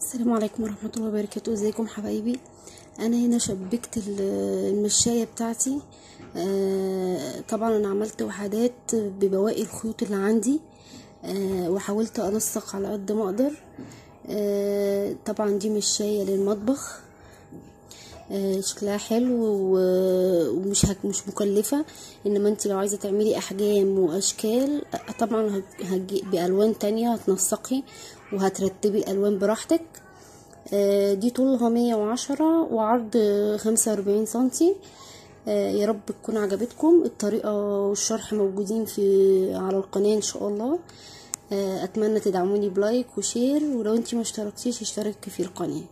السلام عليكم ورحمة الله وبركاته ازيكم حبايبي انا هنا شبكت ال- المشاية بتاعتي آه، طبعا انا عملت وحدات ببواقي الخيوط اللي عندي آه، وحاولت انسق على قد ما اقدر آه، طبعا دي مشاية للمطبخ آه، شكلها حلو و- ومش هك مش مكلفة انما انت لو عايزة تعملي احجام واشكال آه، طبعا هج- هتجي بالوان تانية هتنسقي وهترتبي الالوان براحتك آه، دي طولها مية وعشرة وعرض خمسة وأربعين سنتي آه، يا رب تكون عجبتكم الطريقة والشرح موجودين في على القناة ان شاء الله آه، اتمنى تدعموني بلايك وشير ولو انتي ما اشتركتيش اشتركي في القناه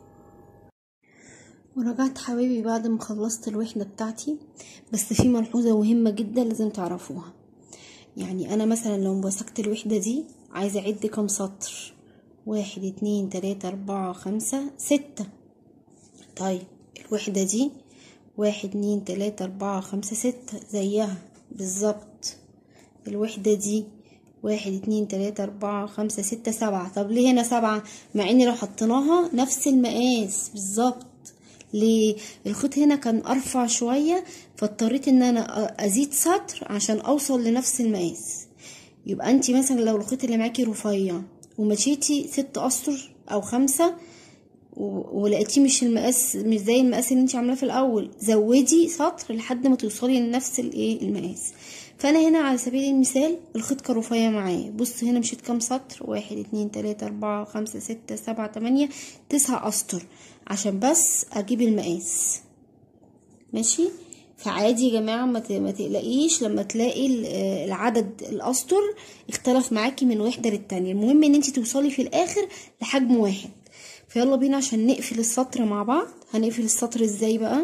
ورجعت حبايبي بعد ما خلصت الوحدة بتاعتي بس في ملحوظة مهمة جدا لازم تعرفوها يعني انا مثلا لو مسكت الوحدة دي عايزة اعد كام سطر واحد اتنين تلاتة اربعة خمسة ستة طيب الوحدة دي واحد اتنين تلاتة اربعة خمسة ستة زيها بالظبط الوحدة دي واحد اتنين تلاتة اربعة خمسة ستة سبعة طب ليه هنا سبعة مع اني لو حطيناها نفس المقاس بالظبط ليه الخيط هنا كان ارفع شوية فاضطريت ان انا ازيد سطر عشان اوصل لنفس المقاس يبقى انت مثلا لو الخيط اللي معاكي رفيع ومشيتي ست اسطر او خمسة و- ولقيتيه مش المقاس مش زي المقاس اللي انت عاملاه في الاول زودي سطر لحد ما توصلي لنفس الايه المقاس فانا هنا على سبيل المثال الخيط كان رفيع معايا بص هنا مشيت كام سطر واحد اتنين تلاتة اربعة خمسة ستة سبعة تمانية تسعة اسطر عشان بس اجيب المقاس ماشي فعادي يا جماعة ما ت- ما تقلقيش لما تلاقي ال- آه، العدد الأسطر اختلف معاكي من وحدة للتانية المهم ان انت توصلي في الآخر لحجم واحد فيلا بينا عشان نقفل السطر مع بعض هنقفل السطر ازاي بقى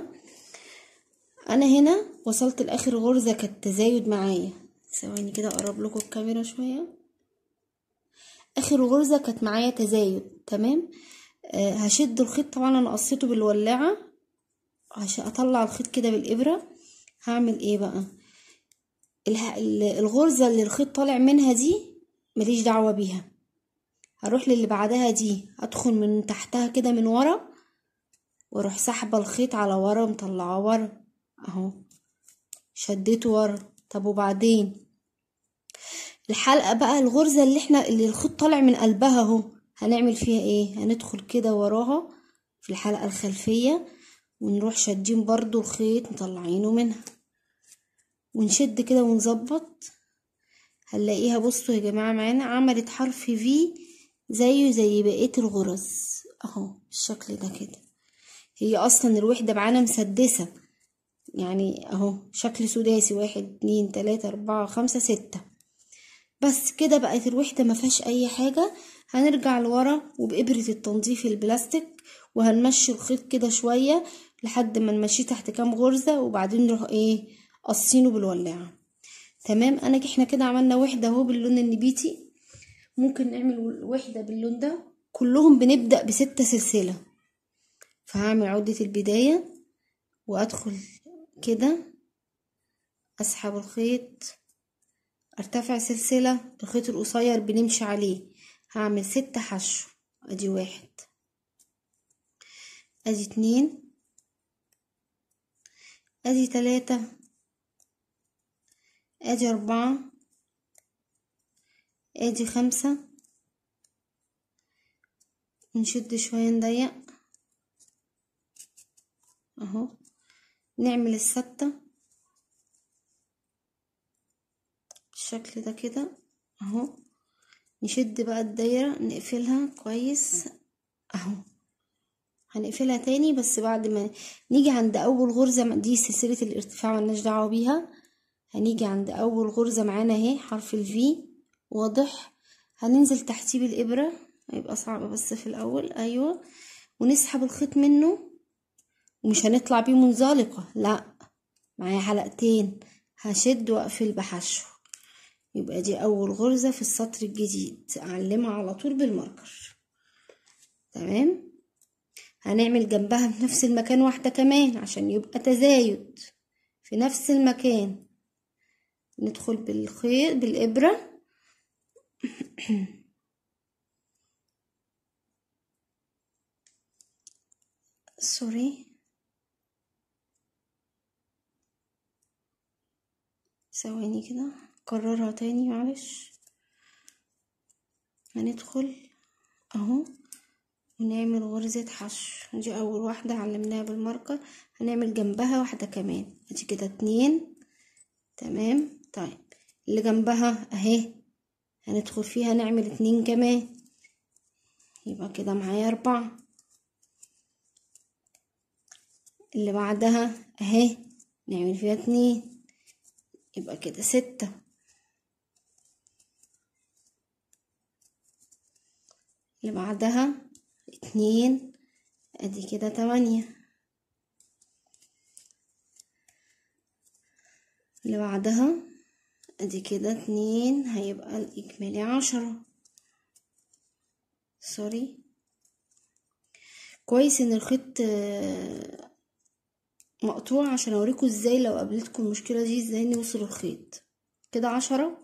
انا هنا وصلت لاخر غرزة كانت تزايد معايا ثواني كده اقرب لكم الكاميرا شوية اخر غرزة كانت معايا تزايد تمام آه هشد الخيط طبعا انا قصيته بالولاعة عشان اطلع الخيط كده بالابرة هعمل ايه بقى اله- ال- الغرزة اللي الخيط طالع منها دي ماليش دعوة بيها هروح للي بعدها دي ادخل من تحتها كده من ورا واروح سحبة الخيط على ورا مطلعاه ورا اهو شديته ورا طب وبعدين الحلقة بقى الغرزة اللي احنا اللي الخيط طالع من قلبها اهو هنعمل فيها ايه هندخل كده وراها في الحلقة الخلفية ونروح شادين برضو الخيط مطلعينه منها ونشد كده ونظبط هنلاقيها بصوا يا جماعة معانا عملت حرف في زيه زي بقية الغرز اهو بالشكل ده كده هي اصلا الوحدة معانا مسدسة يعني اهو شكل سداسي واحد اتنين تلاتة اربعة خمسة ستة بس كده بقت الوحدة ما فيهاش اي حاجة هنرجع لورا وبإبرة التنظيف البلاستيك وهنمشي الخيط كده شوية لحد ما نمشيه تحت كام غرزة وبعدين نروح ايه قصينه بالولاعة تمام انا احنا كده عملنا وحدة اهو باللون النبيتي ممكن نعمل وحدة باللون ده كلهم بنبدأ بستة سلسلة فهعمل عقدة البداية وادخل كده اسحب الخيط ارتفع سلسلة الخيط القصير بنمشي عليه هعمل ستة حشو ادي واحد ادي اتنين ادي تلاتة ادي اربعة ادي خمسة نشد شوية نضيق اهو نعمل الستة بالشكل ده كده اهو نشد بقى الدايرة نقفلها كويس اهو هنقفلها تاني بس بعد ما نيجي عند اول غرزة دي سلسلة الارتفاع ملناش دعوة بيها هنيجي عند اول غرزة معانا اهي حرف الفي واضح هننزل تحتيه بالابرة هيبقى صعب بس في الاول ايوه ونسحب الخيط منه ومش هنطلع بيه منزلقة لا معايا حلقتين هشد واقفل بحشو يبقى دي اول غرزة في السطر الجديد اعلمها على طول بالماركر تمام هنعمل جنبها في نفس المكان واحدة كمان عشان يبقى تزايد في نفس المكان ندخل بالخيط بالإبرة سوري ثواني كده كررها تاني معلش هندخل اهو ونعمل غرزة حشو دي اول واحدة علمناها بالماركر هنعمل جنبها واحدة كمان ادي كده اتنين تمام طيب اللي جنبها اهي هندخل فيها نعمل اتنين كمان يبقى كده معايا اربعة اللي بعدها اهي نعمل فيها اتنين يبقى كده ستة اللي بعدها اتنين ادي كده تمانية اللي بعدها ادي كده اتنين هيبقى الاجمالي عشرة سوري كويس ان الخيط مقطوع عشان اوريكم ازاي لو قابلتكم المشكله دي ازاي نوصل الخيط كده عشرة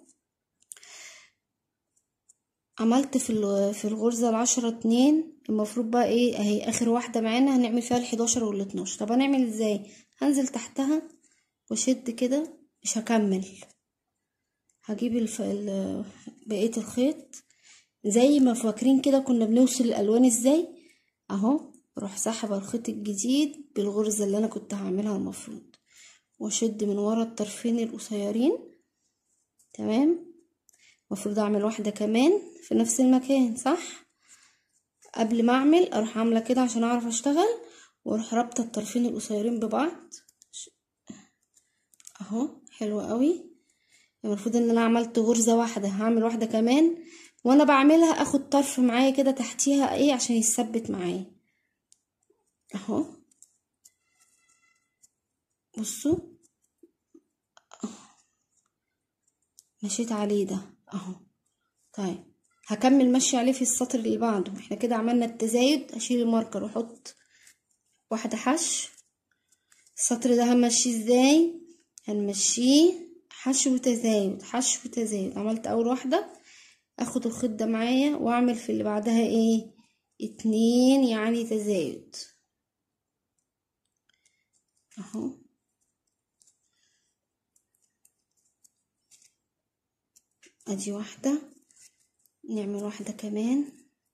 عملت في في الغرزه العشرة اتنين المفروض بقى ايه اهي اخر واحده معانا هنعمل فيها الحداشر والاتناشر طب هنعمل ازاي هنزل تحتها واشد كده مش هكمل هجيب الف... بقيه الخيط زي ما فاكرين كده كنا بنوصل الالوان ازاي اهو اروح سحبه الخيط الجديد بالغرزه اللي انا كنت هعملها المفروض واشد من ورا الطرفين القصيرين تمام المفروض اعمل واحده كمان في نفس المكان صح قبل ما اعمل اروح عامله كده عشان اعرف اشتغل واروح رابطه الطرفين القصيرين ببعض اهو حلو قوي المفروض ان انا عملت غرزه واحده هعمل واحده كمان وانا بعملها اخد طرف معايا كده تحتيها ايه عشان يثبت معايا اهو بصوا مشيت عليه ده اهو طيب هكمل مشي عليه في السطر اللي بعده احنا كده عملنا التزايد اشيل الماركر واحط واحده حشو السطر ده هنمشيه ازاي هنمشيه حشو وتزايد حشو وتزايد عملت اول واحده اخد الخيط ده معايا واعمل في اللي بعدها ايه اتنين يعني تزايد اهو ادي واحدة نعمل واحدة كمان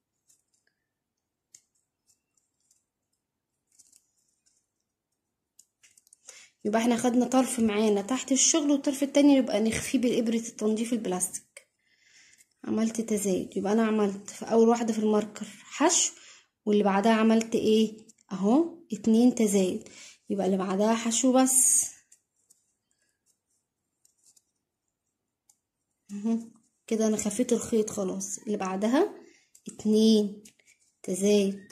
يبقى احنا خدنا طرف معانا تحت الشغل والطرف التاني يبقى نخفيه بالإبرة التنظيف البلاستيك عملت تزايد يبقى انا عملت في اول واحدة في الماركر حشو واللي بعدها عملت ايه اهو اتنين تزايد يبقى اللي بعدها حشو بس اهو كده انا خفيت الخيط خلاص اللي بعدها اتنين تزايد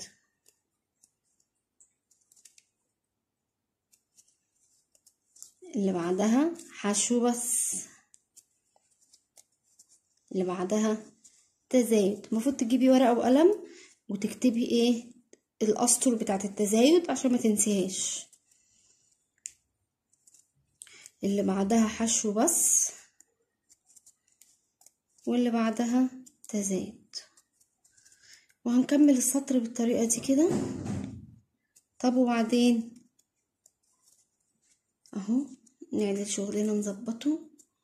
اللي بعدها حشو بس اللي بعدها تزايد المفروض تجيبي ورقة وقلم وتكتبي ايه الاسطر بتاعت التزايد عشان ما تنسيهاش اللي بعدها حشو بس واللي بعدها تزايد وهنكمل السطر بالطريقة دي كده طب وبعدين اهو نعدل شغلنا نظبطه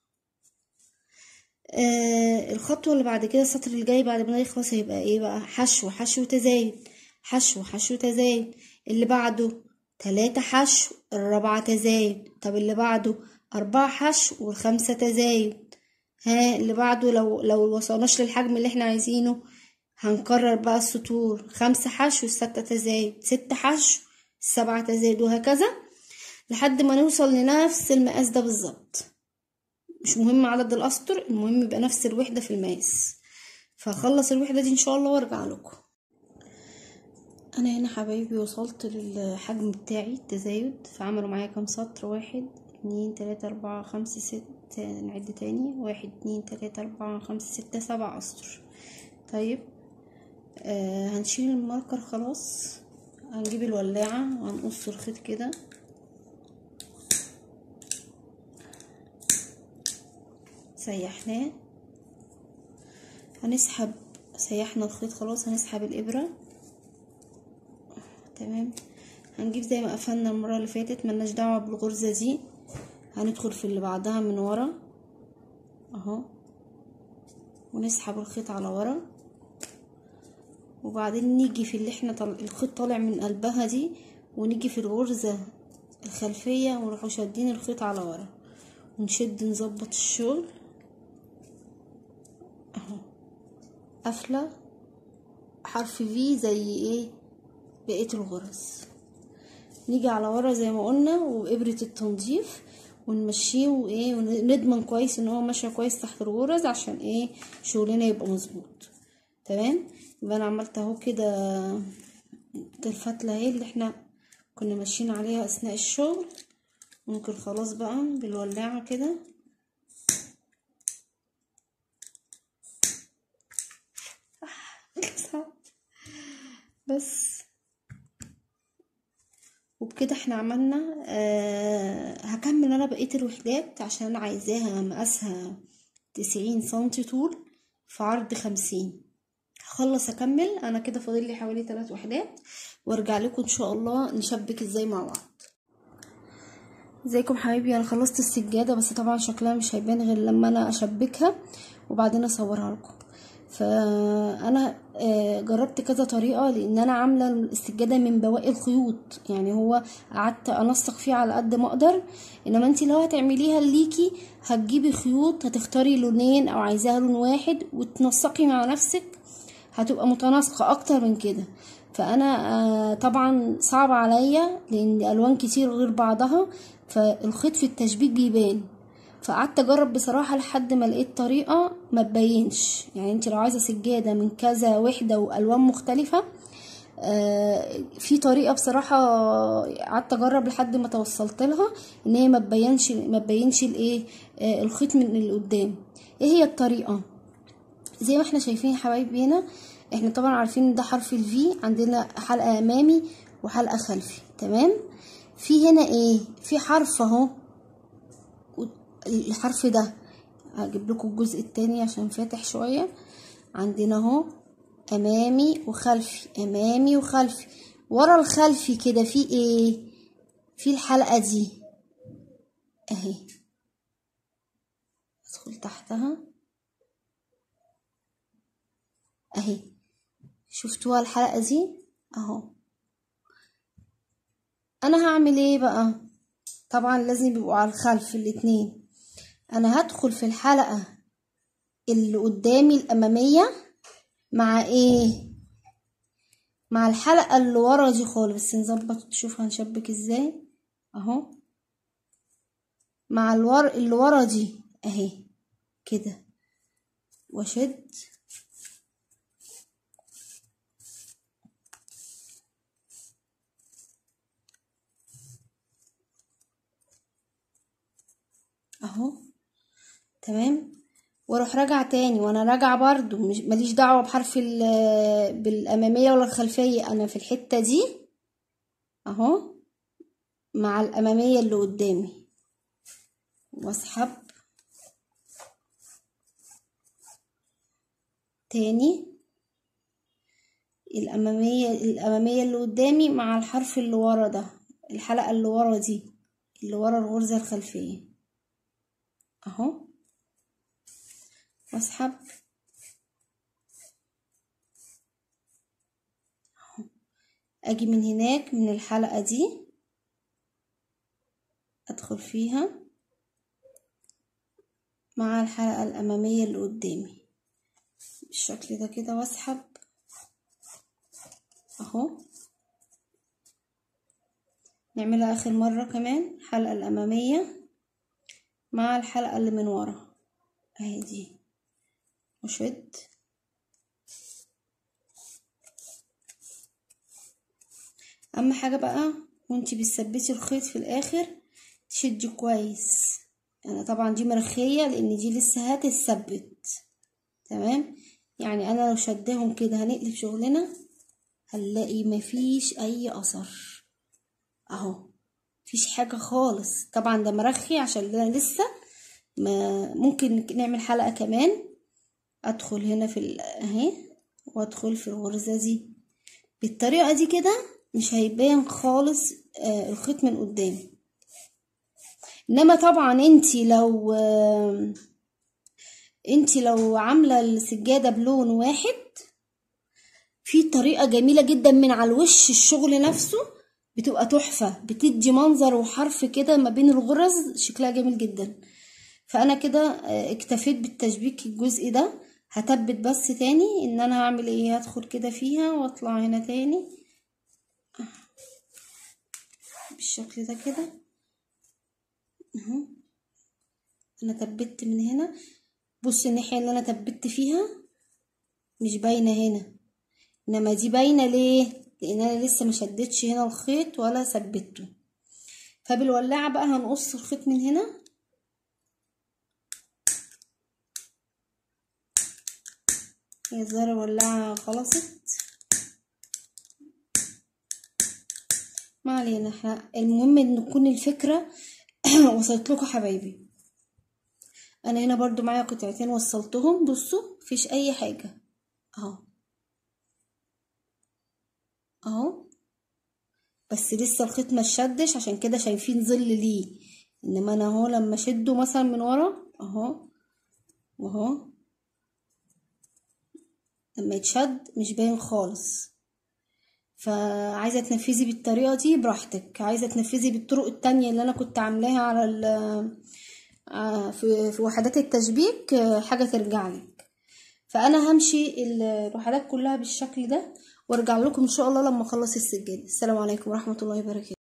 آه الخطوة اللي بعد كده السطر اللي جاي بعد ما يخلص هيبقى ايه بقى حشو حشو تزايد حشو حشو تزايد اللي بعده تلاتة حشو الرابعة تزايد طب اللي بعده أربعة حشو والخمسة تزايد ها اللي بعده لو لو وصلناش للحجم اللي احنا عايزينه هنكرر بقى السطور خمسة حشو الستة تزايد ست حشو السبعة تزايد وهكذا لحد ما نوصل لنفس المقاس ده بالظبط مش مهم عدد الأسطر المهم يبقى نفس الوحدة في المقاس فهخلص الوحدة دي ان شاء الله وارجع لكم انا هنا حبايبي وصلت للحجم بتاعي التزايد فعملوا معايا كام سطر واحد اتنين تلاتة اربعة خمسة ستة نعد تاني واحد اتنين تلاتة اربعة خمسة ستة سبع اسطر طيب آه هنشيل الماركر خلاص هنجيب الولاعة وهنقص الخيط كده سيحناه هنسحب سيحنا الخيط خلاص هنسحب الابره تمام هنجيب زي ما قفلنا المرة اللي فاتت ملناش دعوة بالغرزة دي هندخل في اللي بعدها من ورا اهو ونسحب الخيط على ورا وبعدين نيجي في اللي احنا طل... الخيط طالع من قلبها دي ونيجي في الغرزة الخلفية ونروحوا شادين الخيط على ورا ونشد نظبط الشغل اهو قافلة حرف في زي ايه بقية الغرز نيجي على ورا زي ما قلنا وإبرة التنظيف ونمشيه وايه ونضمن كويس ان هو ماشي كويس تحت الغرز عشان ايه شغلنا يبقى مظبوط تمام يبقى انا عملت اهو كده الفتله اهي اللي احنا كنا ماشيين عليها اثناء الشغل ممكن خلاص بقى بالولاعه كده بس وبكده احنا عملنا آه هكمل انا بقيه الوحدات عشان انا عايزاها مقاسها تسعين سنتي طول في عرض خمسين هخلص اكمل انا كده فاضل لي حوالي ثلاث وحدات وارجع لكم ان شاء الله نشبك ازاي مع بعض ازيكم حبايبي انا خلصت السجاده بس طبعا شكلها مش هيبان غير لما انا اشبكها وبعدين اصورها لكم فانا جربت كذا طريقه لان انا عامله السجاده من بواقي الخيوط يعني هو قعدت انسق فيه على قد ما اقدر انما انت لو هتعمليها ليكي هتجيبي خيوط هتختاري لونين او عايزاها لون واحد وتنسقي مع نفسك هتبقى متناسقه اكتر من كده فانا طبعا صعب عليا لان الوان كتير غير بعضها فالخيط في التشبيك بيبان فقعدت اجرب بصراحه لحد ما لقيت طريقه ما تبينش يعني انت لو عايزه سجاده من كذا وحده والوان مختلفه آه في طريقه بصراحه قعدت اجرب لحد ما توصلت لها ان هي ما تبينش ما تبينش الايه آه الخيط من اللي قدام ايه هي الطريقه زي ما احنا شايفين يا حبايبي هنا احنا طبعا عارفين ان ده حرف الفي عندنا حلقه امامي وحلقه خلفي تمام في هنا ايه في حرف اهو الحرف ده هجيب لكم الجزء التاني عشان فاتح شوية عندنا اهو امامي وخلفي امامي وخلفي ورا الخلفي كده في ايه في الحلقة دي اهي ادخل تحتها اهي شفتوها الحلقة دي اهو انا هعمل ايه بقى طبعا لازم يبقوا على الخلف الاتنين انا هدخل في الحلقة اللي قدامي الامامية مع ايه مع الحلقة اللي ورا دي خالص بس نظبط نشوف هنشبك ازاي اهو مع الور اللي ورا دي اهي كده واشد اهو تمام واروح راجعه تاني وانا راجعه برضو مش ماليش دعوه بحرف بالاماميه ولا الخلفيه انا في الحته دي اهو مع الاماميه اللي قدامي واسحب تاني الاماميه الاماميه اللي قدامي مع الحرف اللي ورا ده الحلقه اللي ورا دي اللي ورا الغرزه الخلفيه اهو واسحب اهو اجي من هناك من الحلقة دي ادخل فيها مع الحلقة الامامية اللي قدامي بالشكل ده كده واسحب اهو نعملها اخر مرة كمان الحلقة الامامية مع الحلقة اللي من ورا اهي دي وشد اهم حاجة بقى وانتي بتثبتي الخيط في الاخر تشدي كويس انا طبعا دي مرخية لان دي لسه هتتثبت تمام يعني انا لو شداهم كده هنقلب شغلنا هنلاقي مفيش اي اثر اهو مفيش حاجة خالص طبعا ده مرخي عشان انا لسه ما ممكن نعمل حلقة كمان ادخل هنا في اهي وادخل في الغرزة دي بالطريقة دي كده مش هيبان خالص آه الخيط من قدام انما طبعا انتي لو آه انتي لو عامله السجاده بلون واحد في طريقه جميله جدا من على الوش الشغل نفسه بتبقى تحفه بتدي منظر وحرف كده ما بين الغرز شكلها جميل جدا فانا كده اكتفيت بالتشبيك الجزء ده هثبت بس تاني ان انا هعمل ايه هدخل كده فيها واطلع هنا تاني بالشكل ده كده اهو انا ثبت من هنا بص الناحيه اللي انا ثبت فيها مش باينه هنا انما دي باينه ليه لان انا لسه ما شدتش هنا الخيط ولا ثبته فبالولاعه بقى هنقص الخيط من هنا هي الزهرة الولاعة خلصت ما علينا احنا المهم ان تكون الفكرة وصلت لكم حبايبي انا هنا برضو معايا قطعتين وصلتهم بصوا مفيش اي حاجة اهو اهو بس لسه الخيط ما شدش عشان كده شايفين ظل ليه انما انا اهو لما اشده مثلا من ورا اهو واهو لما يتشد مش باين خالص فعايزه تنفذي بالطريقه دي براحتك عايزه تنفذي بالطرق التانية اللي انا كنت عاملاها على ال في في وحدات التشبيك حاجه ترجع لك فانا همشي الوحدات كلها بالشكل ده وارجع لكم ان شاء الله لما اخلص السجاده السلام عليكم ورحمه الله وبركاته